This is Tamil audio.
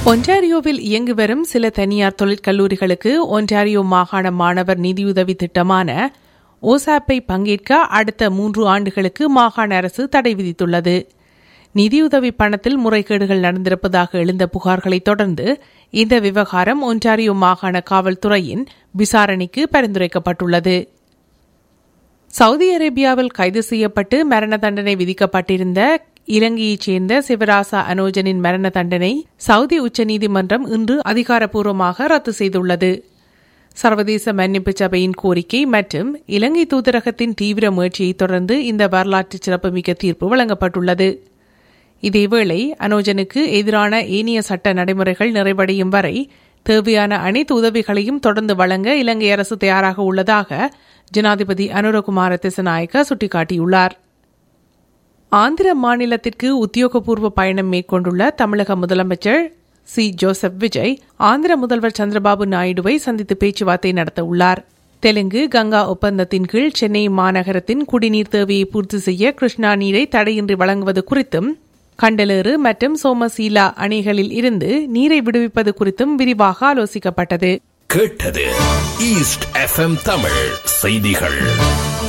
ஒன்டாரியோவில் இயங்கி வரும் சில தனியார் தொழிற்கல்லூரிகளுக்கு ஒன்டாரியோ மாகாண மாணவர் நிதியுதவி திட்டமான ஓசாப்பை பங்கேற்க அடுத்த மூன்று ஆண்டுகளுக்கு மாகாண அரசு தடை விதித்துள்ளது நிதியுதவி பணத்தில் முறைகேடுகள் நடந்திருப்பதாக எழுந்த புகார்களைத் தொடர்ந்து இந்த விவகாரம் ஒன்டாரியோ மாகாண காவல்துறையின் விசாரணைக்கு பரிந்துரைக்கப்பட்டுள்ளது சவுதி அரேபியாவில் கைது செய்யப்பட்டு மரண தண்டனை விதிக்கப்பட்டிருந்த இலங்கையைச் சேர்ந்த சிவராசா அனோஜனின் மரண தண்டனை சவுதி உச்சநீதிமன்றம் இன்று அதிகாரப்பூர்வமாக ரத்து செய்துள்ளது சர்வதேச மன்னிப்பு சபையின் கோரிக்கை மற்றும் இலங்கை தூதரகத்தின் தீவிர முயற்சியைத் தொடர்ந்து இந்த வரலாற்று சிறப்புமிக்க தீர்ப்பு வழங்கப்பட்டுள்ளது இதேவேளை அனோஜனுக்கு எதிரான ஏனைய சட்ட நடைமுறைகள் நிறைவடையும் வரை தேவையான அனைத்து உதவிகளையும் தொடர்ந்து வழங்க இலங்கை அரசு தயாராக உள்ளதாக ஜனாதிபதி அனுரகுமார திசநாயக்க சுட்டிக்காட்டியுள்ளார் ஆந்திர மாநிலத்திற்கு உத்தியோகபூர்வ பயணம் மேற்கொண்டுள்ள தமிழக முதலமைச்சர் சி ஜோசப் விஜய் ஆந்திர முதல்வர் சந்திரபாபு நாயுடுவை சந்தித்து பேச்சுவார்த்தை நடத்த உள்ளார் தெலுங்கு கங்கா ஒப்பந்தத்தின் கீழ் சென்னை மாநகரத்தின் குடிநீர் தேவையை பூர்த்தி செய்ய கிருஷ்ணா நீரை தடையின்றி வழங்குவது குறித்தும் கண்டலேறு மற்றும் சோமசீலா அணைகளில் இருந்து நீரை விடுவிப்பது குறித்தும் விரிவாக ஆலோசிக்கப்பட்டது கேட்டது ஈஸ்ட் எஃப்எம் தமிழ் செய்திகள்